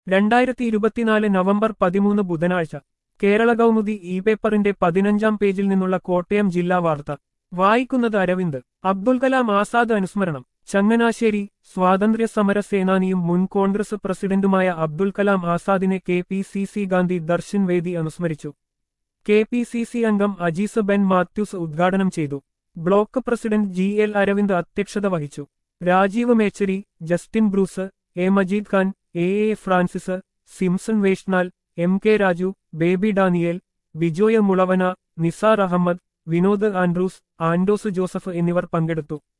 രണ്ടായിരത്തി ഇരുപത്തിനാല് നവംബർ പതിമൂന്ന് ബുധനാഴ്ച കേരള കൗമുദി ഇ പേപ്പറിന്റെ പതിനഞ്ചാം പേജിൽ നിന്നുള്ള കോട്ടയം ജില്ലാ വാർത്ത വായിക്കുന്നത് അരവിന്ദ് അബ്ദുൽ കലാം ആസാദ് അനുസ്മരണം ചങ്ങനാശ്ശേരി സ്വാതന്ത്ര്യ സമര സേനാനിയും മുൻ കോൺഗ്രസ് പ്രസിഡന്റുമായ അബ്ദുൽ കലാം ആസാദിനെ K P C C Gandhi Darshan വേദി അനുസ്മരിച്ചു കെ പി സി സി അംഗം അജീസ് ബെൻ മാത്യൂസ് ഉദ്ഘാടനം ചെയ്തു block president G L Aravind അധ്യക്ഷത വഹിച്ചു Rajeev Mechery Justin Bruce A Majeed Khan A A Francis Simson വേഷ്നാൽ M K Raju Baby Daniel Bijoy Mulavana Nisar Ahmed Vinod Andrews ആൻഡോസ് ജോസഫ് എന്നിവർ പങ്കെടുത്തു